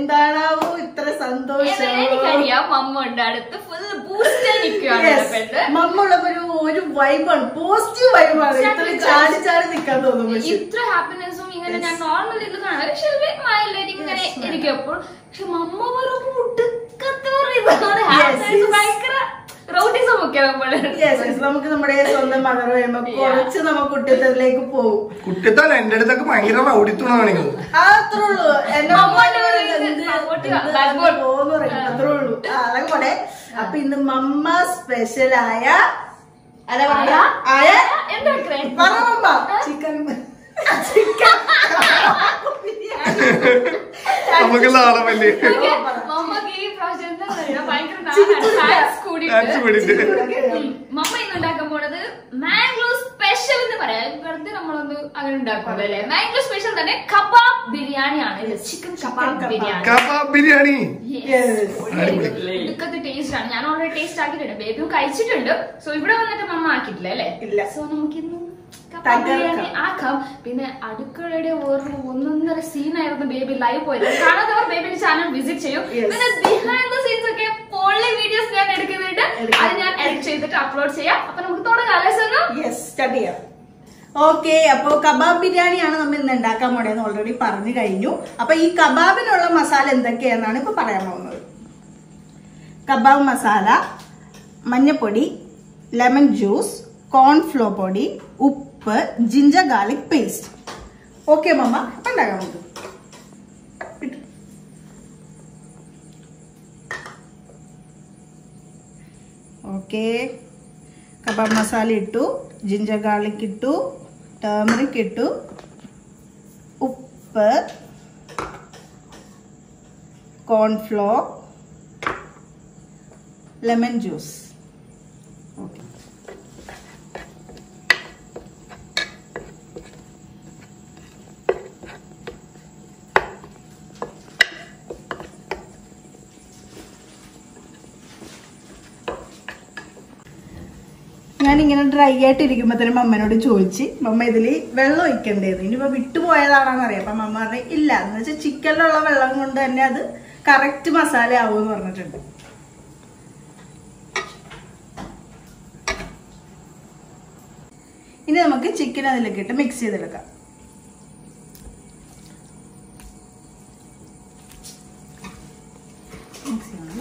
എന്താണാവോ ഇത്ര സന്തോഷം എനിക്കറിയാം മമ്മ ഉണ്ട് അടുത്ത് ഫുൾ ബൂസ്റ്റ് നിൽക്കുകയാണ് Yes. പെണ്ണ് മമ്മുള്ളപ്പോ ഒരു ഒരു വൈബാണ് പോസിറ്റീവ് വൈബാണ് ഇത്ര ചാടി ചാടി നിക്കാൻ തോന്നും പക്ഷെ ഇത്ര ഹാപ്പിനെസ്സും ഇങ്ങനെ ഞാൻ നോർമൽ ഇത് കാണാം പക്ഷെ മൈലേജ് ഇങ്ങനെ എനിക്ക് എപ്പോഴും പക്ഷെ മമ്മ പറയുമ്പോ ഒടുക്കത്തെ ഒരു ഇതാണ് happiness yes. ഭയങ്കര റൗട്ടിസം ഒക്കെ നമ്മള് Yes, yes. നമുക്ക് നമ്മുടെ സ്വന്തം മദർ വരുമ്പോ കുറച്ച് നമുക്ക് കുട്ടിത്തത്തിലേക്ക് പോകും കുട്ടിത്താൻ എന്റെ അടുത്തൊക്കെ ഭയങ്കര റൗഡിത്തുണ കാണിക്കുന്നത് ആ അത്രേ ഉള്ളൂ എന്റെ മമ്മൂട്ടി മോനെ പറയുന്നത് എന്ത് supportive ആ, എന്ത് backbone. പോന്ന് പറയും. അത്രേ ഉള്ളൂ ആ, അതൊക്കെ പോട്ടെ അപ്പൊ ഇന്ന് മമ്മ സ്പെഷ്യൽ ആയ അല്ല പറയാ ആയ എന്താ ക്രേ- പറ മമ്മ ചിക്കൻ ചിക്കൻ നമുക്ക് നാളെ ഓക്കേ, മമ്മക്ക് ഈ പ്രാവശ്യം എന്താ പറയാ ഭയങ്കര നാളാണ് ഫാൻസ് കൂടിയിട്ട് Fans കൂടിയിട്ട്. ഉം. മമ്മ ഇന്ന് ഉണ്ടാക്കാൻ പോണത് മാംഗ്ലോ സ്പെഷ്യൽ എന്ന് പറയാം വെറുതെ നമ്മളൊന്ന് അങ്ങനെ ഉണ്ടാക്കുന്നത് അല്ലേ മാംഗ്ലോ സ്പെഷ്യൽ തന്നെ കബാബ് ബിരിയാണിയാണ് chicken kebab biryani kebab biryani ഇതൊക്കെ ടേസ്റ്റ് ആണ് ഞാൻ ഓൾറെഡി ടേസ്റ്റ് ആക്കിയിട്ടുണ്ട് ബേബിയും കഴിച്ചിട്ടുണ്ട് സോ ഇവിടെ വന്നിട്ട് മമ്മ ആക്കിയിട്ടില്ല അല്ലേ ഇല്ല. സോ നമുക്ക് ഇന്ന് കബാബ് തകർക്കാം. ബിരിയാണി ആക്കാം പിന്നെ അടുക്കളയുടെ ഒരു ഒന്നൊന്നര സീനായിരുന്നു ബേബി ലൈവ് പോയത് കാണാത്തവർ ബേബിയുടെ ചാനൽ വിസിറ്റ് ചെയ്യും Yes. പിന്നെ ബിഹൈൻഡ് ദ സീൻസ് ഒക്കെ പൊള്ളി വീഡിയോസ് ഞാൻ എടുക്കുന്നുണ്ട് എടുക്കാം. അത് ഞാൻ എഡിറ്റ് ചെയ്തിട്ട് അപ്ലോഡ് ചെയ്യാം അപ്പൊ നമുക്ക് തുടങ്ങാം അല്ലേ സോനു യെസ് സ്റ്റാർട്ട് ചെയ്യാം ഓക്കെ അപ്പൊ കബാബ് ബിരിയാണിയാണ് നമ്മൾ ഇന്ന് ഉണ്ടാക്കാൻ പോണേന്ന് ഓൾറെഡി പറഞ്ഞു കഴിഞ്ഞു അപ്പൊ ഈ കബാബിനുള്ള മസാല എന്തൊക്കെയാണെന്നാണ് ഇപ്പൊ പറയാൻ പോകുന്നത് കബാബ് മസാല മഞ്ഞപ്പൊടി ലെമൺ ജ്യൂസ് കോൺഫ്ലോ പൊടി ഉപ്പ് ginger garlic paste okay mamma അപ്പൊ ഉണ്ടാക്കാം നമുക്ക് ഇട്ടു. ഓക്കെ കബാബ് മസാല ഇട്ടു ജിഞ്ചർ ഗാർലിക് ഇട്ടു ടേമറിക് ഇട്ടു ഉപ്പ് കോൺഫ്ലോർ ലെമൺ ജ്യൂസ് ഓക്കെ ഞാനിങ്ങനെ ഡ്രൈ ആയിട്ട് ഇരിക്കുമ്പോ തന്നെ മമ്മനോട് ചോദിച്ച് മമ്മ ഇതില് വെള്ളം ഒഴിക്കണ്ടേന്ന് ഇനിയിപ്പോ വിട്ടുപോയതാണെന്ന് അറിയാം അപ്പൊ മമ്മ പറഞ്ഞു ഇല്ല എന്ന് വെച്ചാൽ ചിക്കനിലുള്ള വെള്ളം കൊണ്ട് തന്നെ അത് കറക്റ്റ് മസാല ആവുമെന്ന് പറഞ്ഞിട്ടുണ്ട് ഇനി നമുക്ക് ചിക്കൻ അതിലേക്ക് ഇട്ട് മിക്സ് ചെയ്തെടുക്കാം മിക്സ് ചെയ്യണം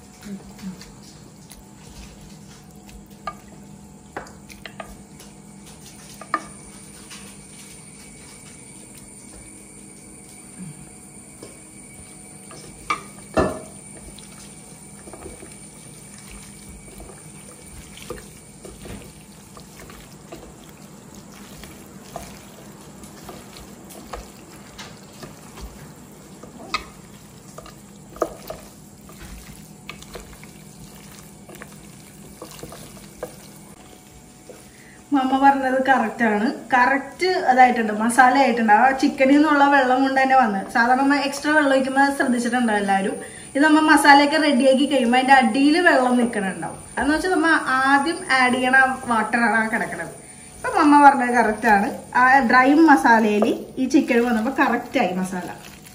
മമ്മ പറഞ്ഞത് കറക്റ്റ് ആണ് കറക്റ്റ് അതായിട്ടുണ്ട് മസാല ആയിട്ടുണ്ട് ആ ചിക്കനിൽ നിന്നുള്ള വെള്ളം കൊണ്ട് തന്നെ വന്ന് സാധാരണ നമ്മൾ എക്സ്ട്രാ വെള്ളം ഒഴിക്കുമ്പോൾ ശ്രദ്ധിച്ചിട്ടുണ്ടോ എല്ലാവരും ഇത് നമ്മൾ മസാലയൊക്കെ റെഡിയാക്കി കഴിയുമ്പോൾ അതിന്റെ അടിയിൽ വെള്ളം നിൽക്കണുണ്ടാവും അതെന്ന് വെച്ചാൽ നമ്മൾ ആദ്യം ആഡ് ചെയ്യണ വാട്ടറാണ് ആ കിടക്കണത് ഇപ്പൊ മമ്മ പറഞ്ഞത് കറക്റ്റ് ആണ് ആ ഡ്രൈ മസാലയിൽ ഈ ചിക്കൻ വന്നപ്പോൾ കറക്റ്റ് ആയി മസാല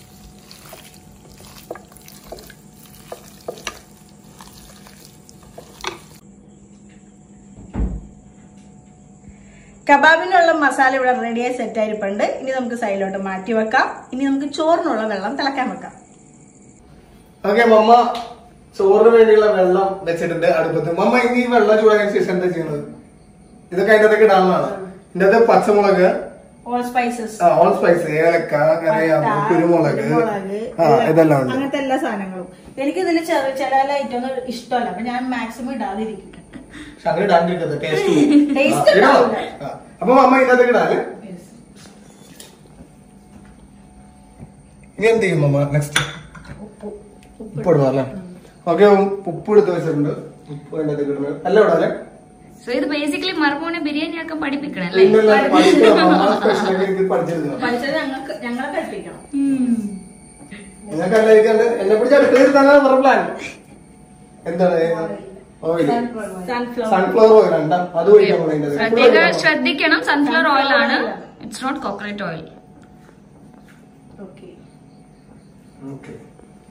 കബാബിനുള്ള മസാല ഇവിടെ റെഡിയായി സെറ്റ് ആയിരിപ്പുണ്ട് ഇനി നമുക്ക് സൈഡിലോട്ട് മാറ്റി വെക്കാം ഇനി നമുക്ക് ചോറിനുള്ള വെള്ളം തിളക്കാൻ വെക്കാം ഓക്കെ മമ്മ ചോറിന് വേണ്ടിയുള്ള വെള്ളം വെച്ചിട്ടുണ്ട് അടുപ്പത്ത് മമ്മ ഇനി ഈ വെള്ളം ചൂടാക്കാൻ ശേഷം എന്താ ചെയ്യുന്നത് ഇതൊക്കെ അതിന്റെ അകത്തേക്ക് ഇടാനുള്ളതാണ് ഇതിന്റെ അകത്ത് പച്ചമുളക് ഓൾ സ്പൈസസ് ആ ഓൾ സ്പൈസ് ഏലക്ക കറിയാമ്പ് കുരുമുളക് ആ ഇതെല്ലാം ഉണ്ട് അങ്ങനത്തെ എല്ലാ സാധനങ്ങളും എനിക്ക് ഇതിൽ ചെറിയ ചില ഐറ്റം ഒന്നും ഇഷ്ടമല്ല അപ്പൊ ഞാൻ മാക്സിമം ഇടാതിരിക്കും പക്ഷെ അങ്ങനെ ഇടാണ്ടിരിക്കുന്നത് ടേസ്റ്റ് Taste ഉണ്ടാവില്ല. അപ്പൊ മമ്മ ഇതിനകത്തേക്ക് ഇടാല്ലേ ഇനി എന്ത് ചെയ്യും മമ്മ നെക്സ്റ്റ് ഉപ്പ് ഇടുന്നു അല്ലേ ഓക്കെ ഉപ്പ് എടുത്ത് വെച്ചിട്ടുണ്ട് ഉപ്പ് അതിനകത്തേക്ക് ഇടുന്നത് അല്ല ഇടാല്ലേ സോ ഇത് ബേസിക്കലി മർമോനെ ബിരിയാണി ആക്കാൻ പഠിപ്പിക്കണല്ലേ പിന്നല്ല പഠിക്കണം മമ്മ സ്പെഷ്യലൊക്കെ എനിക്ക് പഠിച്ചെടുക്കണം പഠിച്ചത് ഞങ്ങൾക്ക് ഞങ്ങളെ പഠിപ്പിക്കണം നിങ്ങൾക്ക് അല്ലായിരിക്കാണ്ട് എന്നെ പിടിച്ച് അടുക്കളയിൽ തന്നെ വേറെ പ്ലാൻ എന്താണ് ഓയിൽ സൺഫ്ലവർ സൺഫ്ലവർ ഓയിൽ ഉണ്ടാ അത് ഒഴിക്കാൻ പോകുന്നത് പ്രത്യേക ശ്രദ്ധിക്കണം സൺഫ്ലവർ ഓയിൽ ആണ് it's not coconut oil okay okay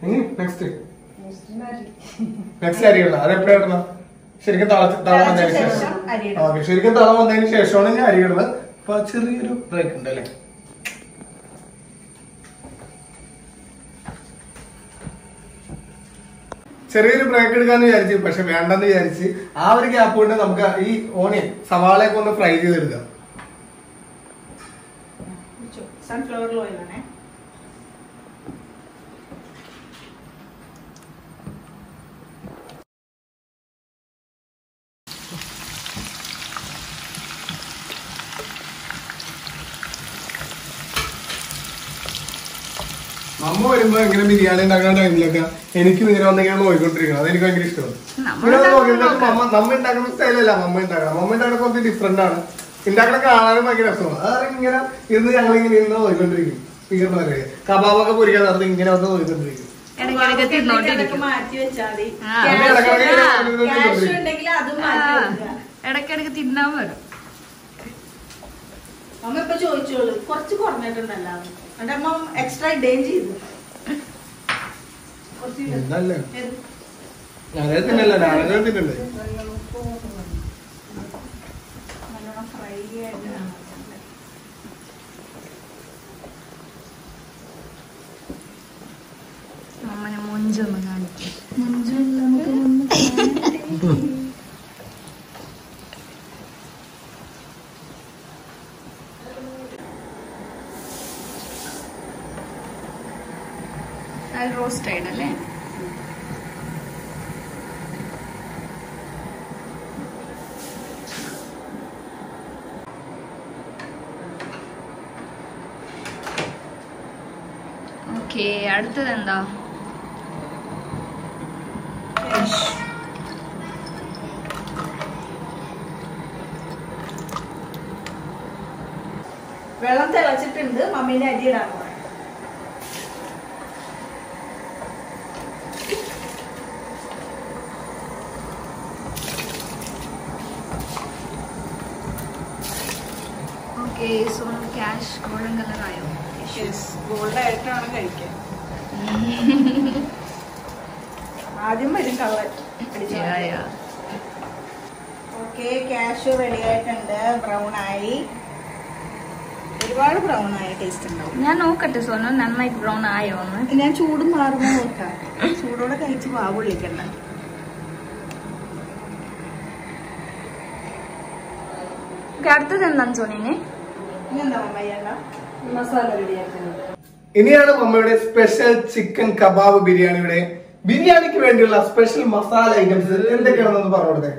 ഇനി നെക്സ്റ്റ് നെക്സ്റ്റ് അരി ഇടണം അത് എപ്പോഴാ ഇടണം ശരിക്കും തളച്ച് തളം വന്നതിന് തിളച്ച ശേഷം ശേഷം അരി ഇടണം. ഓക്കെ ശരിക്കും തളം വന്നതിന് ശേഷമാണ് ഞാൻ അരി ഇടുന്നത് അപ്പൊ ചെറിയൊരു ബ്രേക്ക് ഉണ്ട് അല്ലേ ചെറിയൊരു ബ്രേക്ക് എടുക്കാന്ന് വിചാരിച്ചു പക്ഷെ വേണ്ടെന്ന് വിചാരിച്ച് ആ ഒരു ഗ്യാപ്പ് കൊണ്ട് നമുക്ക് ഈ ഓണിയൻ സവാളയൊക്കെ ഒന്ന് ഫ്രൈ ചെയ്തെടുക്കാം സൺഫ്ലവർ ഓയിലാണേ അമ്മ വരുമ്പോ ഇങ്ങനെ ബിരിയാണി ഉണ്ടാക്കുന്ന ടൈമിലൊക്കെ എനിക്ക് ഇങ്ങനെ വന്നിങ്ങനെ നോക്കിക്കൊണ്ടിരിക്കണം അത് എനിക്ക് ഭയങ്കര ഇഷ്ടമാണ് ഇങ്ങനെ വന്ന് നോക്കിയിട്ട് മമ്മ നമ്മ ഉണ്ടാക്കുന്ന സ്റ്റൈലല്ല മമ്മ ഉണ്ടാക്കണം മമ്മ ഉണ്ടാക്കുന്ന കുറച്ച് ഡിഫറെന്റ് ആണ് ഉണ്ടാക്കണ കാണാനും ഭയങ്കര രസമാണ് അതാണ് ഇങ്ങനെ ഇരുന്ന് ഞങ്ങൾ ഇങ്ങനെ ഇരുന്ന് നോക്കിക്കൊണ്ടിരിക്കും സ്പീക്കറിന് വരെ കബാബൊക്കെ പൊരിക്കാൻ നടന്ന് ഇങ്ങനെ വന്ന് നോക്കിക്കൊണ്ടിരിക്കും ഇടയ്ക്കിടയ്ക്ക് തിന്നോണ്ടിരിക്കും ഇടയ്ക്ക് മാറ്റി വെച്ചാൽ മതി ആ. അമ്മ ഇടയ്ക്കിടയ്ക്ക് ഇങ്ങനെ നോക്കിക്കൊണ്ടിരിക്കും. ക്യാഷ് ഉണ്ടെങ്കിൽ അതും മാറ്റി വെക്കുക ഇടയ്ക്കിടയ്ക്ക് തിന്നാൻ വരും അമ്മ ഇപ്പൊ ചോദിച്ചോളൂ കുറച്ച് കുറഞ്ഞിട്ടുണ്ടല്ലോ എന്നിട്ട് അമ്മ എക്സ്ട്രാ ഇടുകയും ചെയ്തു കുറച്ച് ഇട്. എന്തല്ലേ ഏത്? ഞാനേ തിന്നല്ല ഞാനേ തിന്നണ്ടേ നല്ലോണം ഫ്രൈ ആയിട്ട് അമ്മനെ മൊഞ്ചൊന്ന് കാണിക്കും റോസ്റ്റ് ആയിട്ടല്ലേ ഓക്കെ അടുത്തത് എന്താ വെള്ളം തിളച്ചിട്ടുണ്ട് മമ്മീന്റെ അരി ഇടാൻ പോണേ okay so cashew golden colour ആയോ ഗോൾഡ് ആയിട്ടാണ് കഴിക്കാൻ ആദ്യം വരും കള്ളൻ Yeah, yeah. Okay cashew ready ആയിട്ടുണ്ട് ബ്രൗൺ ആയി ഒരുപാട് ബ്രൗൺ ആയി ടേസ്റ്റ് ഉണ്ടാവും ഞാൻ നോക്കട്ടെ സോനു നന്നായി ബ്രൗൺ ആയോ എന്ന് ഞാൻ ചൂട് മാറുന്ന നോക്കാം ചൂടോടെ കഴിച്ച് വാവ് വിളിക്കണ്ട Okay, അടുത്തത് എന്താണ് സോനിനെ ഇനി എന്താ മയ്യണ്ട മസാല റെഡിയാക്കുന്നത് ഇനിയാണ് മമ്മയുടെ സ്പെഷ്യൽ ചിക്കൻ കബാബ് ബിരിയാണിയുടെ ബിരിയാണിക്ക് വേണ്ടിയുള്ള സ്പെഷ്യൽ മസാല ഐറ്റംസ് എന്തൊക്കെയാണെന്ന് പറഞ്ഞു കൊടുത്തേ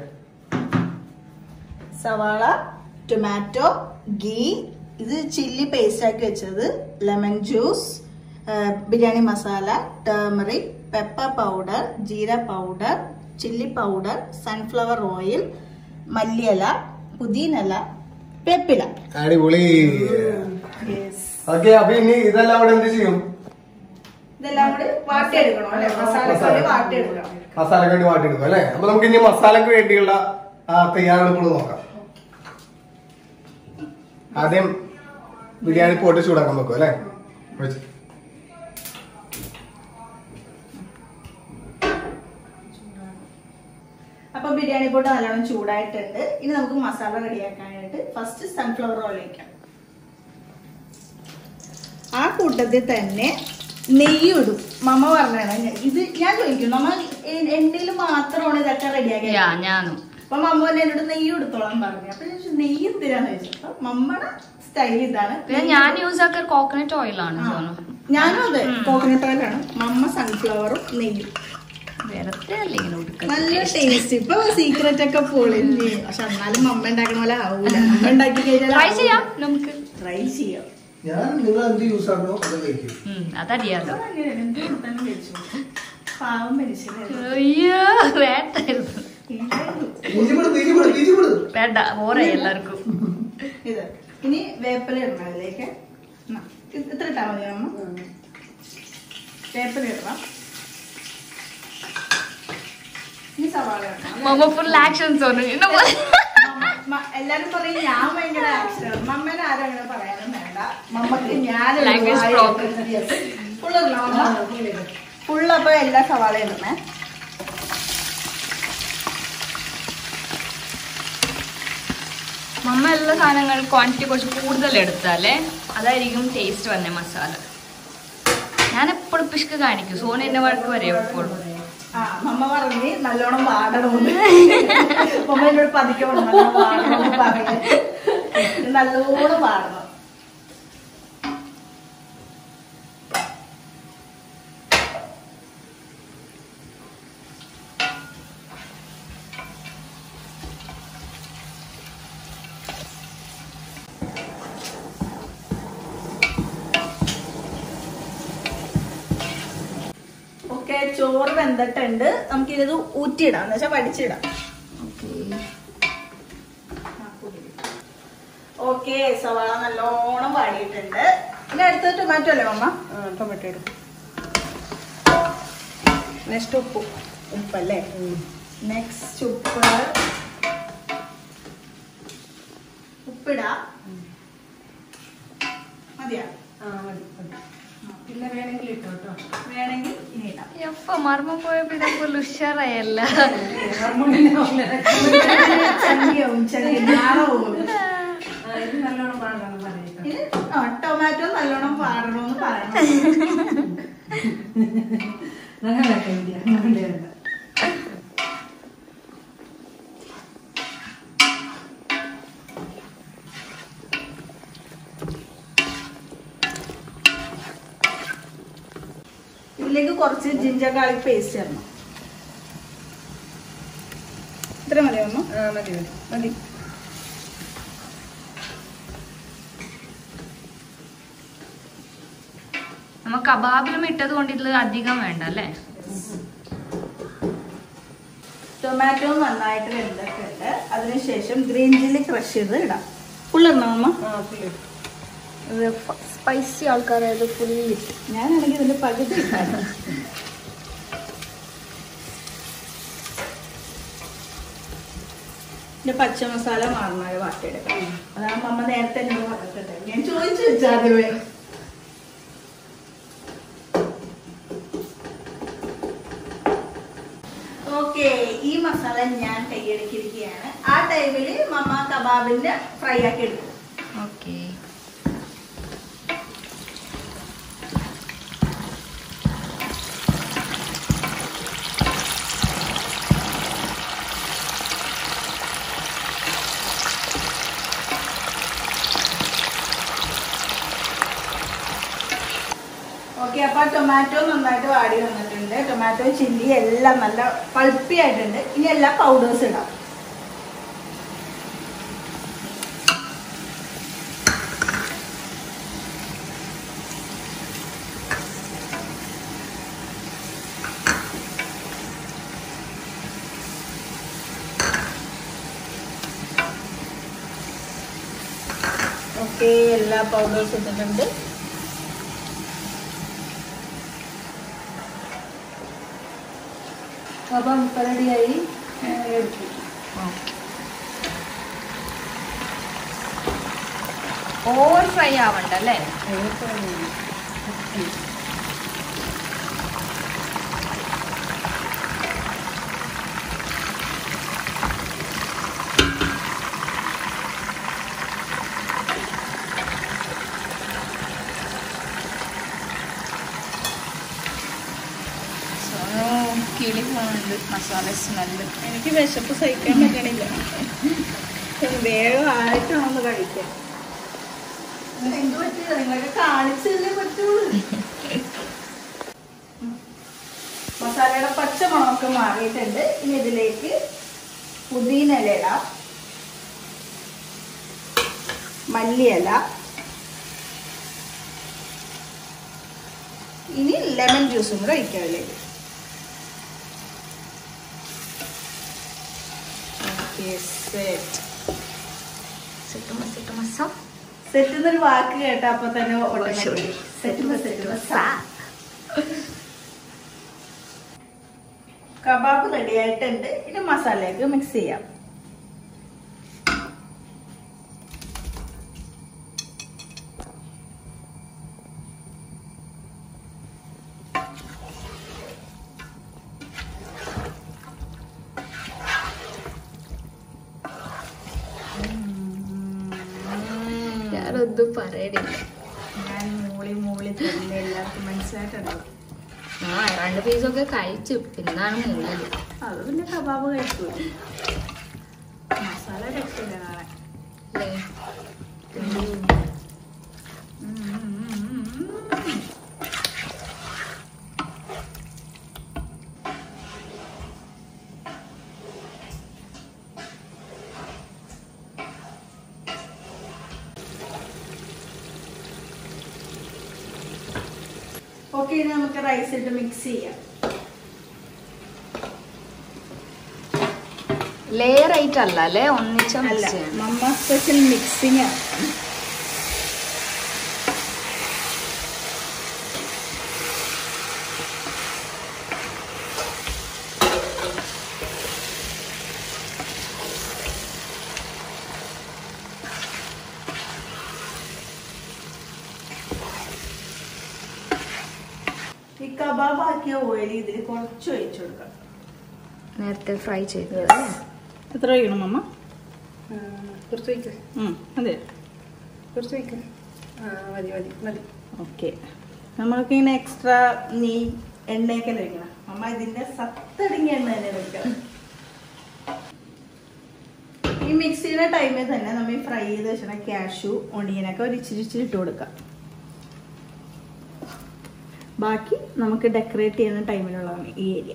സവാള ടൊമാറ്റോ ഗീ ഇത് ചില്ലി പേസ്റ്റ് ആക്കി വെച്ചത് lemon juice biryani masala turmeric pepper powder jeera powder chilli powder sunflower oil മല്ലിയില പുതിനല വേപ്പില അടിപൊളി ഓക്കെ അപ്പൊ ഇനി ഇതെല്ലാം അവിടെ എന്ത് ചെയ്യും ഇതെല്ലാം കൂടി വാട്ടിയെടുക്കണം അല്ലെ മസാല വാട്ടിയെടുക്കണം മസാലക്ക് വേണ്ടി വാട്ടിയെടുക്കും അല്ലെ അപ്പൊ നമുക്ക് ഇനി മസാലക്ക് വേണ്ടിയുള്ള ആ, തയ്യാറെടുപ്പുകൾ നോക്കാം ആദ്യം ബിരിയാണി പോട്ട് ചൂടാക്കാൻ വെക്കും അല്ലെ വെച്ച്. അപ്പൊ ബിരിയാണി പോട്ട് നല്ലോണം ചൂടായിട്ടുണ്ട് ഇനി നമുക്ക് മസാല റെഡിയാക്കാനായിട്ട് ഫസ്റ്റ് സൺഫ്ലവർ ഓയിൽ വയ്ക്കാം ആ കൂട്ടത്തിൽ തന്നെ നെയ്യ് ഇടും മമ്മ പറഞ്ഞാണ് ഇത് ഞാൻ ചോദിക്കും നമ്മ എന്റെ മാത്രമാണ് ഇതൊക്കെ റെഡിയാക്കി യാ ഞാനും അപ്പൊ മമ്മ തന്നെ എന്നോട് നെയ്യ് എടുത്തോളാൻ പറഞ്ഞു അപ്പൊ ഞാൻ ചോദിച്ചു, നെയ്യ് എന്തിനാന്ന് ചോദിച്ചു അപ്പൊ മമ്മയുടെ സ്റ്റൈൽ ഇതാണ് പിന്നെ ഞാൻ യൂസ് ആക്കിയ കോക്കനട്ട് ഓയിലാണ് ആ. സോനു ഞാനും അതെ കോക്കനട്ട് ഓയിലാണ് മമ്മ സൺഫ്ലവറും നെയ്യും വെറുതെ അല്ലേ ഇങ്ങനെ ഉടുക്കുന്നത് നല്ല ടേസ്റ്റ് ഇപ്പൊ സീക്രട്ട് ഒക്കെ പൊളിഞ്ഞ് പക്ഷെ എന്നാലും മമ്മ ഉണ്ടാക്കണ പോലെ ആവൂല മമ്മ ഉണ്ടാക്കി കഴിഞ്ഞാൽ ട്രൈ ചെയ്യാം നമുക്ക് ട്രൈ ചെയ്യാം ഞാൻ നിങ്ങൾ എന്ത് യൂസ് ആക്കണോ അത് കഴിക്കും ഉം, അതറിയാലോ അങ്ങനെ എന്ത് കൊടുത്താലും കഴിച്ചു പാവം മനുഷ്യനായിരുന്നു അയ്യോ വേണ്ടായിരുന്നു ഇഞ്ചി വിടും ഇഞ്ചി വിടും ഇഞ്ചി വിടും വേണ്ട ബോറായി എല്ലാവർക്കും ഇത് ഇനി വേപ്പില ഇടണം അതിലേക്ക് എന്നാ, ഇത് ഇത്ര ഇട്ടാ മതി അമ്മ വേപ്പില ഇടണം ഇനി സവാള ഇടണം മമ്മ ഫുൾ ആക്ഷൻ സോനു ഇന്ന് മമ്മ- മ- എല്ലാരും പറയും ഞാൻ ഭയങ്കര ആക്ഷനാണ് മമ്മേനെ ആരും അങ്ങനെ പറയാനും വേണ്ട മമ്മക്ക് ഞാൻ Language problem. ഫുള്ള് ഫുൾ അപ്പൊ എല്ലാ സവാള ഇടണേ മമ്മ എല്ലാ സാധനങ്ങൾ ക്വാണ്ടിറ്റി കുറച്ച് കൂടുതൽ എടുത്താലേ അതായിരിക്കും ടേസ്റ്റ് വന്നെ മസാല ഞാൻ എപ്പോഴും പിഷ്ക കാണിക്കും സോന എന്നെ വഴക്ക് വരെയും എപ്പോഴും ആ മമ്മ പറഞ്ഞ് നല്ലോണം വാടണമെന്ന് മമ്മ എന്നോട് പതുക്കെ പറഞ്ഞു നല്ലോണം വാടണമെന്ന് പറഞ്ഞു ഇത് നല്ലോണം വാടണം ഓക്കെ ചോറ് വെന്തിട്ടുണ്ട് നമുക്കിത് ഊറ്റിയിടാം എന്ന് വെച്ചാൽ വടിച്ചിടാം ഓക്കെ സവാള നല്ലോണം വാടിയിട്ടുണ്ട് ഇനി അടുത്തത് ടൊമാറ്റോ അല്ലേ മമ്മ ടൊമാറ്റോ ഇടും നെക്സ്റ്റ് ഉപ്പ് ഉപ്പല്ലേ നെക്സ്റ്റ് ഉപ്പ് ഉപ്പിടാ മതിയാ ആ മതി മതി പിന്നെ വേണമെങ്കിൽ ഇട്ടോ കേട്ടോ വേണമെങ്കിൽ ഇനി ഇടാം എപ്പ മർമ്മ പോയപ്പോ ഇതേപോലെ ഉഷാറായല്ല ചണ്ടിയാവും ചെറിയ നാളവും ആ, ഇത് നല്ലോണം പാടാണ് പറയുന്നത് ഇത് ആ, ടൊമാറ്റോ നല്ലോണം പാടണമെന്ന് പറയണം അങ്ങനെയൊക്കെ ഇല്ല അങ്ങനെ വേണ്ട ഇതിലേക്ക് കുറച്ച് ജിഞ്ചർ ഗാർലിക് പേസ്റ്റ് ചേർക്കണം ഇത്ര മതിയോ അമ്മ ആ മതി മതി മതി നമ്മ കബാബിലും ഇട്ടത് കൊണ്ട് ഇതിൽ അധികം വേണ്ട അല്ലേ ടൊമാറ്റോ നന്നായിട്ട് വെന്തിട്ടുണ്ട് അതിനുശേഷം ഗ്രീൻ ചില്ലി ക്രഷ് ചെയ്ത് ഇടാം ഫുള്ളിടണം അമ്മ ആ പുള്ളി സ്പൈസി ആൾക്കാരായത് ഫുള്ളി ഇട്ട് ഞാനാണെങ്കിൽ ഇതിന്റെ പകുതി ഇട്ടാണ്. ഇതിന്റെ പച്ച മസാല മാറുന്നത് വാട്ടിയെടുക്കാം അതാണ് അമ്മ നേരത്തെ എന്നോട് പറഞ്ഞിട്ടുണ്ട് ഞാൻ ചോദിച്ചു വെച്ചാദ്യമേ ഓക്കെ ഈ മസാല ഞാൻ കൈയടക്കിയിരിക്കുകയാണ് ആ ടൈമില് മമ്മ കബാബിന്റെ ഫ്രൈ ആക്കി എടുക്കും ഓക്കെ ഓക്കെ അപ്പൊ ടൊമാറ്റോ നന്നായിട്ട് വാടി വന്നിട്ടുണ്ട് ടൊമാറ്റോ ചില്ലി എല്ലാം നല്ല പൾപ്പി ആയിട്ടുണ്ട് ഇനി എല്ലാ പൗഡേഴ്സ് ഇടാം ഓക്കെ എല്ലാ പൗഡേഴ്സ് ഇട്ടിട്ടുണ്ട് അപ്പം റെഡിയായി എടുക്കും ഓവർ ഫ്രൈ ആവണ്ട അല്ലേ കിളി പോകുന്നുണ്ട് മസാല സ്മെല്ല് എനിക്ക് വിശപ്പ് സഹിക്കാൻ പറ്റണില്ല വേഗം ആയിട്ടാണ് കഴിക്കാൻ എന്ത് പറ്റില്ല നിങ്ങളൊക്കെ കാണിച്ചല്ലേ പറ്റുള്ളൂ മസാലയുടെ പച്ച മണമൊക്കെ മാറിയിട്ടുണ്ട് ഇനി ഇതിലേക്ക് പുതിന ഇല ഇടാം മല്ലിയില ഇനി ലെമൺ ജ്യൂസും കൂടെ ഒഴിക്കാം അതിലേക്ക് Okay, set. സിട്ടുമ സിട്ടുമസോ സെറ്റ് എന്നൊരു വാക്ക് കേട്ട അപ്പൊ തന്നെ automatic. സെറ്റുമ സെറ്റുമ സാ. കബാബ് റെഡി ആയിട്ടുണ്ട് ഇനി മസാലയൊക്കെ മിക്സ് ചെയ്യാം വേറെ ഒന്നും പറയണില്ല ഞാൻ മൂളി മൂളി തരില്ല എല്ലാവർക്കും മനസ്സിലായിട്ടുണ്ടല്ലോ ആ രണ്ട് പീസൊക്കെ കഴിച്ചു പിന്നാണ് മൂലത് അത് പിന്നെ കബാബ് കഴിക്കൂ മസാല രക്ഷയില്ല കാണാൻ അല്ലേ ഓക്കെ ഇനി നമുക്ക് റൈസ് ഇട്ട് മിക്സ് ചെയ്യാം ലെയർ ആയിട്ടല്ല അല്ലേ ഒന്നിച്ച അല്ല മിക്സ് ചെയ്യണം മമ്മ സ്പെഷ്യൽ മിക്സിങ് ആണ് ഈ കബാബ് ആക്കിയ ഓയിൽ ഇതിൽ കുറച്ച് ഒഴിച്ചു കൊടുക്കാം നേരത്തെ ഫ്രൈ ചെയ്തത് എത്ര ഒഴിക്കണം മമ്മ കുറച്ച് വയ്ക്കുക ഉം, അതെ കുറച്ച് വയ്ക്കുക ആ മതി മതി മതി ഓക്കെ നമ്മൾക്ക് ഇങ്ങനെ എക്സ്ട്രാ നീ എണ്ണയൊക്കെ ഒഴിക്കണം അമ്മ ഇതിന്റെ സത്തടിങ്ങിയ എണ്ണ തന്നെ ഒഴിക്കണം ഈ മിക്സിയുടെ ടൈമിൽ തന്നെ നമ്മൾ ഫ്രൈ ചെയ്ത് വെച്ചിട്ട് ക്യാഷു ഒണിയനൊക്കെ ഒരു ഇച്ചിരി ഇച്ചിരി ഇട്ട് കൊടുക്കാം ബാക്കി നമുക്ക് ഡെക്കറേറ്റ് ചെയ്യുന്ന ടൈമിലുള്ളതാണ് ഈ ഏരിയ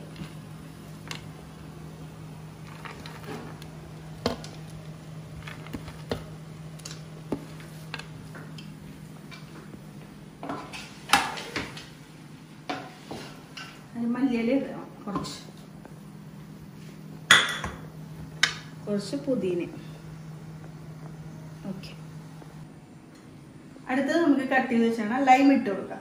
അതിന് മല്ലിയില ഇടണം കുറച്ച് കുറച്ച് പുതിന ഓക്കെ അടുത്തത് നമുക്ക് കട്ട് ചെയ്ത് വെച്ചാണ് ലൈം ഇട്ട് കൊടുക്കാം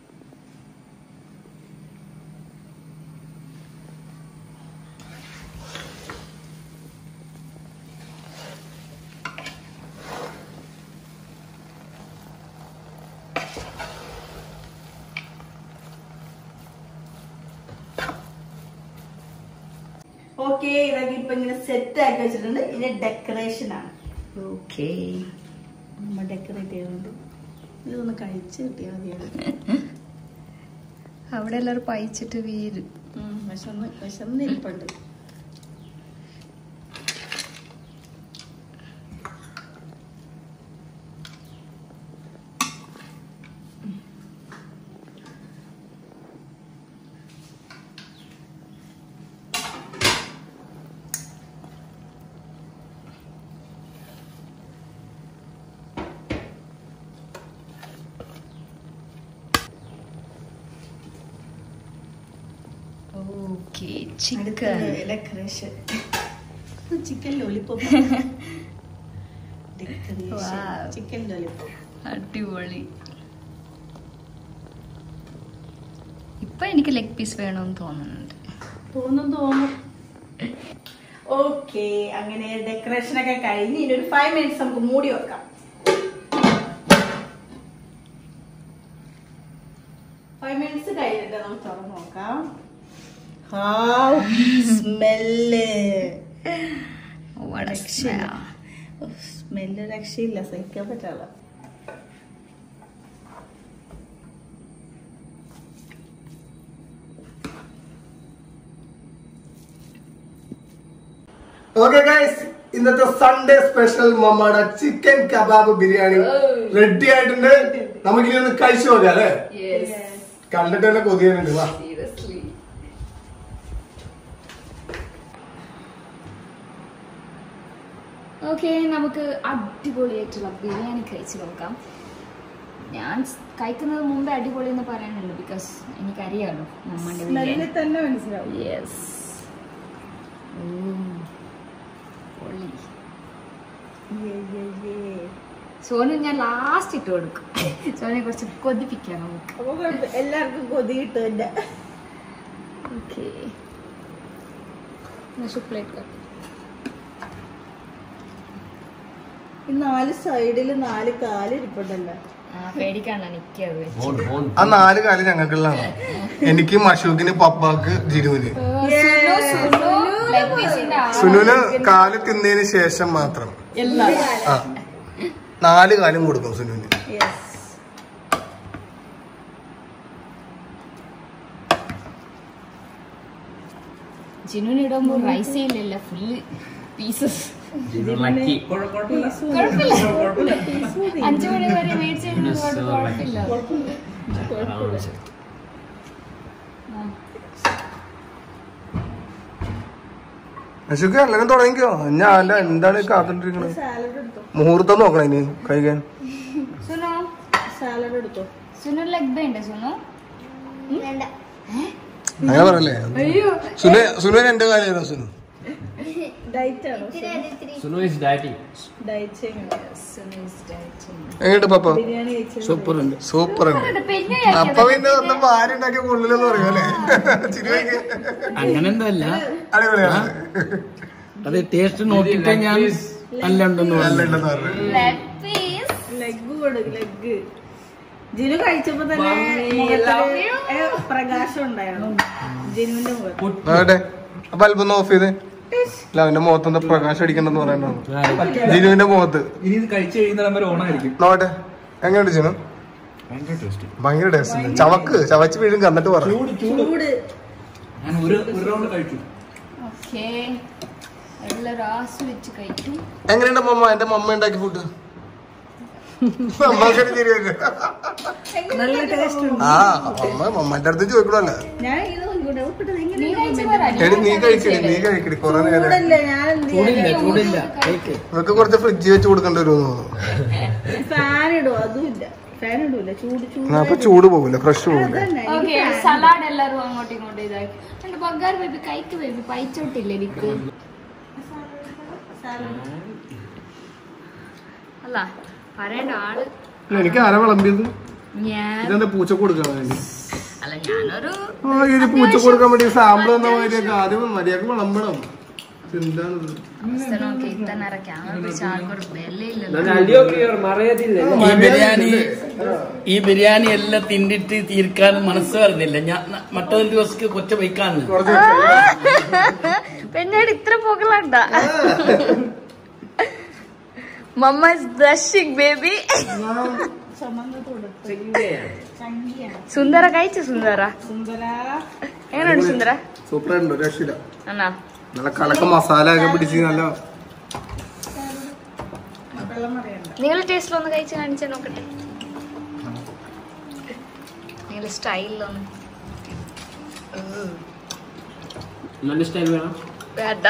ഓക്കെ ഇതൊക്കെ ഇപ്പൊ ഇങ്ങനെ സെറ്റ് ആക്കി വെച്ചിട്ടുണ്ട് ഇനി ഡെക്കറേഷൻ ആണ് ഓക്കേ നമ്മ ഡെക്കറേറ്റ് ചെയ്യുന്നുണ്ട് ഇതൊന്ന് കഴിച്ച് കിട്ടിയാൽ മതിയാണ് അവിടെ എല്ലാവരും പയിച്ചിട്ട് വീര് ഉം, വിശന്ന് വിശന്നിരിപ്പുണ്ട് okay chicken decoration chicken lollipop decoration Wow. Chicken lollipop അടിപൊളി ഇപ്പൊ എനിക്ക് ലെഗ് പീസ് വേണമെന്ന് തോന്നുന്നുണ്ട് തോന്നും തോന്നും ഓക്കെ അങ്ങനെ ഡെക്കറേഷൻ ഒക്കെ കഴിഞ്ഞ് ഇനി ഒരു ഫൈവ് മിനിറ്റ്സ് നമുക്ക് മൂടി വെക്കാം ഫൈവ് മിനിറ്റ്സ് കഴിഞ്ഞിട്ട് നമുക്ക് തുറന്ന് നോക്കാം സ്മെല്ല് രക്ഷയില്ല. സ്മെല്ല് രക്ഷയില്ല സഹിക്കാൻ പറ്റാതെ ഓക്കെ ഗൈസ് ഇന്നത്തെ സൺഡേ സ്പെഷ്യൽ മമ്മയുടെ ചിക്കൻ കബാബ് ബിരിയാണി റെഡി ആയിട്ടുണ്ട് നമുക്കിനി ഒന്ന് കഴിച്ചു നോക്കാം അല്ലേ കണ്ടിട്ട് തന്നെ കൊതിയാനുണ്ട് വാ സീരിയസ്ലി ഓക്കെ നമുക്ക് അടിപൊളിയായിട്ടുള്ള ബിരിയാണി കഴിച്ചു നോക്കാം ഞാൻ സ് കഴിക്കുന്നത് മുമ്പേ അടിപൊളി എന്ന് പറയാനുണ്ട് ബിക്കോസ് എനിക്കറിയാലോ നമ്മുടെ സ്മെല്ല് ബിരിയാണി തന്നെ മനസ്സിലാവും യെസ് പൊളി യേ, യേ, യേ. സോനു ഞാൻ ലാസ്റ്റ് ഇട്ട് കൊടുക്കും സോനെ കുറച്ച് കൊതിപ്പിക്കാം നമുക്ക് അപ്പൊ കുഴപ്പ- എല്ലാവർക്കും കൊതി കിട്ടും ഓക്കെ പ്ലേറ്റ് കട്ട് ഈ നാല് സൈഡില് നാല് കാല് ഇരിപ്പുണ്ടല്ലോ ആ പേടിക്കാണല്ലോ എനിക്കത് വെച്ച് ആ നാല് കാലം ഞങ്ങൾക്കുള്ളതാണ് എനിക്ക് മഷൂക്കിന് പപ്പാക്ക് ജിനുവിന് സുനു സുനു ലെഗ് പീസിന്റെ ആ സുനുവിന് കാല് തിന്നതിന് ശേഷം മാത്രം എല്ലാം ആ നാല് കാലും കൊടുക്കും സുനുവിന് യെസ് ജിനുവിന് ഇടുമ്പോ റൈസേ ഇല്ലല്ല ഫുള്ള് പീസസ് ലക്കി കുഴപ്പമില്ല അഞ്ചു മണി വരെ മേടിച്ചു കുഴപ്പമില്ല അശോക്ക് അല്ലെങ്കിൽ തുടങ്ങിക്കോ ഞാൻ എന്താണ് കാത്തിട്ടിരിക്കണത് സാലഡ് എടുത്തോ മുഹൂർത്തം നോക്കണം ഇനി കഴിക്കാൻ സുനു സാലഡ് എടുത്തോ സുനു ലെഗ് ബേ ഉണ്ട് സുനു അങ്ങനെ പറയല്ലേ സുനു സുനു എന്റെ കാര്യം സുനു ഡയറ്റ് ആണോ സുനു ഇസ് ഡയറ്റിംഗ് ഡയറ്റ് എങ്ങോട്ട് പപ്പ ബിരിയാണി കഴിച്ചത് സൂപ്പർ ഉണ്ട് സൂപ്പർ ഉണ്ട് പിന്നെ അപ്പൊ പിന്നെ ഒന്ന് ഭാര്യ ഉണ്ടാക്കിയ കൊള്ളില്ലെന്ന് പറയും അല്ലേ ചിരിവയ്ക്ക് അങ്ങനെന്തല്ല അടിപൊളിയാണ് അത് ടേസ്റ്റ് നോക്കിയിട്ട് ഞാൻ നല്ല ഉണ്ടെന്ന് നല്ല പറഞ്ഞു ഉണ്ടെന്ന് പറഞ്ഞു ലെഗ് പീസ് ലെഗ് കൊടു ലെഗ് ജിനു കഴിച്ചപ്പോ തന്നെ Mommy, മുഖത്തൊരു, love you. ഏ, പ്രകാശം ഉണ്ടായിരുന്നു ജിനുവിന്റെ മുഖത്ത് ആകട്ടെ അപ്പൊ അല്പം ഒന്ന് ഓഫ് ചെയ്ത് അല്ല അവന്റെ മുഖത്തൊന്ന് പ്രകാശം അടിക്കണ്ടെന്ന് പറയണോ ജിനുവിന്റെ മുഖത്ത് ഇനി ഇത് കഴിച്ചു കഴിയുന്നിടം വരെ ഓണായിരിക്കും നോട്ടെ എങ്ങനെയുണ്ട് ജിനു ഭയങ്കര ടേസ്റ്റ് ഭയങ്കര ടേസ്റ്റ് ചവക്ക് ചവച്ച് വീഴും കന്നിട്ട് പറ ചൂട് ഞാൻ ഒരു ഒരു റൗണ്ട് കഴിച്ചു ഓക്കേ എല്ലാവരും ആസ്വദിച്ച് കഴിക്കും എങ്ങനെയുണ്ട് മമ്മ എന്റെ മമ്മ ഉണ്ടാക്കി ഫുഡ് മമ്മക്കൊരു ശരിയാക്ക് നല്ല ടേസ്റ്റ് ഉണ്ട് ആ മമ്മ മമ്മന്റെ അടുത്ത് ചോദിക്കണല്ലോ ഞാൻ ഇത് നോക്കിക്കോട്ടെ ഉപ്പിട്ടത് നീ എങ്ങനെയാണ് കഴിച്ചു പറ എടി നീ കഴിക്കടി നീ കഴിക്കടി കൊറേ നേരം ചൂടല്ലേ ഞാൻ എന്ത് ചൂടില്ല ചൂടില്ല കഴിക്ക് ഇവർക്ക് കുറച്ച് ഫ്രിഡ്ജ് വെച്ച് കൊടുക്കേണ്ടി വരുമെന്ന് തോന്നുന്നു ഫാൻ ഇടും അതും ഇല്ല ഫാൻ ഇടൂല ചൂട് ചൂട് അപ്പൊ ചൂട് പോകില്ല ഫ്രഷ് പോകില്ല അതന്നെ, ഓക്കെ എനിക്ക് fan സലാഡ് എല്ലാരും അങ്ങോട്ടും ഇങ്ങോട്ടും ഇതാക്കി എന്റെ ബഗ്ഗാർ ബേബി കൈക്ക് ബേബി പൈച്ചോട്ടില്ല എനിക്ക് അല്ല പറയേണ്ട ആള് എനിക്ക് ആരാ വിളമ്പിയത് ഞാൻ ഇതെന്താ പൂച്ച കൊടുക്കാൻ വേണ്ടി അല്ല ഞാനൊരു ആ ഇത് പൂച്ച കൊടുക്കാൻ വേണ്ടി സാമ്പിൾ തന്ന മാതിരിയൊക്കെ ആദ്യം മര്യാദക്ക് വിളമ്പണം എന്താണിത് അവസ്ഥ നോക്കി ഇത്തനേരം ക്യാമറ പിടിച്ച ആൾക്കൊരു വിലയില്ലല്ലോ ഈ ബിരിയാണി ഈ ബിരിയാണി എല്ലാം തിന്നിട്ട് തീർക്കാൻ മനസ്സ് വരുന്നില്ല ഞാൻ ന- മറ്റൊരു ദിവസം കൊച്ച വയ്ക്കാന്ന് കുറച്ച് പെണ്ണേട് ഇത്ര പോകലണ്ട മമ്മ ഇസ് ബ്ലഷിംഗ് ബേബി സുന്ദര കഴിച്ച സുന്ദര സുന്ദര എങ്ങനെയുണ്ട് സുന്ദര സൂപ്പർ ഉണ്ട് ഒരു രക്ഷയില്ല എന്നാ നല്ല കലക്ക മസാല ഒക്കെ പിടിച്ച് നല്ല വെള്ളം അറിയണ്ട നിങ്ങൾ ടേസ്റ്റിലൊന്ന് കഴിച്ച് കാണിച്ചാൽ നോക്കട്ടെ നിങ്ങൾ സ്റ്റൈലിലൊന്ന് നല്ല സ്റ്റൈൽ വേണം വേണ്ട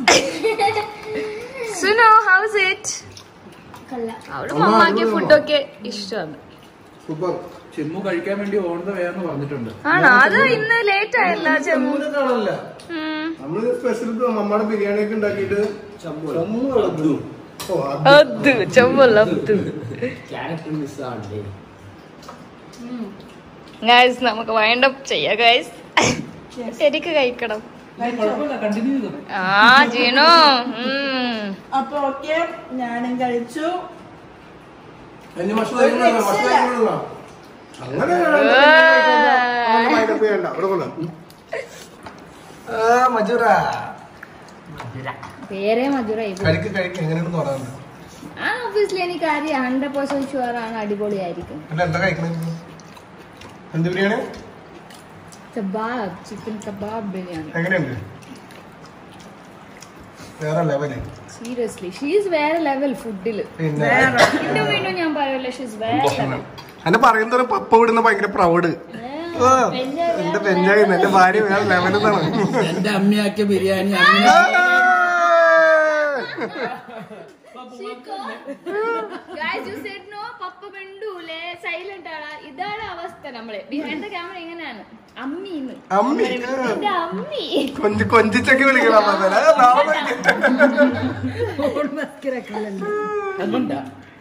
സുനോ ഹൗസ് ഇറ്റ് അവള് മമ്മാക്കിയ ഫുഡൊക്കെ ഇഷ്ടമാണ് സൂപ്പർ ചെമ്മു കഴിക്കാൻ വേണ്ടി ഓൺ ദ വേന്ന് പറഞ്ഞിട്ടുണ്ട് ആണോ അത് ഇന്ന് ലേറ്റ് ആയല്ല ചെമ്മു കാണല്ല ഉം. നമ്മള് സ്പെഷ്യൽ നമ്മുടെ ബിരിയാണി ഒക്കെ ഉണ്ടാക്കിയിട്ട് ചമ്മു കളഞ്ഞു. ഓ അത് അത് ചെമ്മല്ല അത് ക്യാരക്ടർ മിസ് ആണല്ലേ ഗൈസ് നമുക്ക് വൈൻഡ് അപ്പ് ചെയ്യാം ഗൈസ് എനിക്ക് കഴിക്കണം കുഴപ്പമില്ല കണ്ടിന്യൂ ചെയ്തു ആ ജീനോ ഉം. അപ്പൊ ഓക്കെ ഞാനും കഴിച്ചു അതിന് ഭക്ഷണം കഴിക്കണോ? ഭക്ഷണം കഴിക്കണോ? അങ്ങനെ അങ്ങനെ mind up ചെയ്യണ്ട. ഇവിടെ കൊണ്ടുവാ. ആ, മജുര. പേരെ മധുര ഇത് കഴിക്ക് കഴിക്ക് എങ്ങനെയാണെന്ന് പറയാനുണ്ട് ആ ഓബിയസ്ലി എനിക്ക് അറിയാം ഹൺഡ്രഡ് പെർസെന്റ് ഷുവർ ആണ് അടിപൊളിയായിരിക്കും അല്ല എന്താ കഴിക്കണേ എന്ത് biryani kebab chicken kebab biryani എങ്ങനെയുണ്ട് വേറെ ലെവല് സീരിയസ്ലി ഷീസ് വേറെ ലെവൽ ഫുഡില് പിന്നെ വീണ്ടും വീണ്ടും ഞാൻ പറയല്ലോ ഷീസ് വേറെ ലെവൽ എന്നെ പറയുന്നത് പപ്പ വിടുന്ന ഭയങ്കര പ്രൗഡ് എന്റെ പെഞ്ഞായി എന്റെ ഭാര്യ വേറെ ലെവലെന്നാണ് എന്റെ അമ്മയാക്കിയ ബിരിയാണി അമ്മ Guys, you said no, papa മിണ്ടൂലേ സൈലന്റ് ആണ് ഇതാണ് അവസ്ഥ നമ്മളെ ബിഹൈൻഡ് ദ ക്യാമറ എങ്ങനെയാണ് അമ്മീന്ന് അമ്മി എന്റെ അമ്മി കൊഞ്ച് കൊഞ്ചിച്ചൊക്കെ വിളിക്കണം അമ്മേനെ. ആ, നാളെ അതുകൊണ്ടാ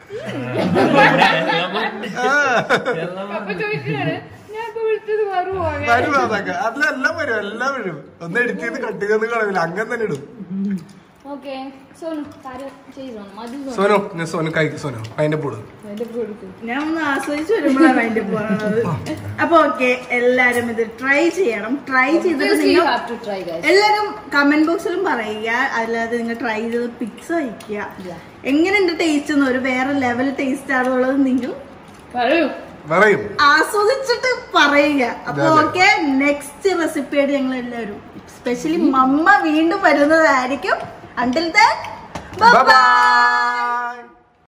പപ്പ ചോദിക്കുകയാണ് ഞാൻ ഇപ്പൊ വിളിച്ചത് വരുമോ വരും അതൊക്കെ അതിലെല്ലാം വരും എല്ലാം വരും ഒന്ന് എഡിറ്റ് ചെയ്ത് കട്ട് ചെയ്ത് കളവില്ല അങ്ങനെ തന്നെ ഇടും ഓക്കെ സോനു കാര്യം ചെയ്തോ മതി സോനു. സോനു ഞാൻ സോനു കഴിക്കും സോനു അതിന്റെ പൂട് ഞാൻ ഒന്ന് ആസ്വദിച്ച് വരുമ്പോഴാണ് അതിന്റെ പോകുന്നത് അപ്പൊ ഓക്കെ എല്ലാരും ഇത് ട്രൈ ചെയ്യണം ട്രൈ ചെയ്തിട്ട് Obviously you നിങ്ങൾ have to try, guys. എല്ലാരും കമന്റ് ബോക്സിലും പറയുക അല്ലാതെ നിങ്ങൾ ട്രൈ ചെയ്ത് പിക്സ് അയക്കുക എങ്ങനെയുണ്ട് ടേസ്റ്റ് എന്ന് ഒരു വേറെ ലെവൽ ടേസ്റ്റ് ആണുള്ളത് നിങ്ങൾ പറയൂ പറയും ആസ്വദിച്ചിട്ട് പറയുക അപ്പൊ അതെ, അതെ. ഓക്കെ നെക്സ്റ്റ് റെസിപ്പി ആയിട്ട് ഞങ്ങൾ എല്ലാവരും സ്പെഷ്യലി മമ്മ വീണ്ടും വരുന്നതായിരിക്കും അണ്ടിൽ ദാറ്റ് Bye bye.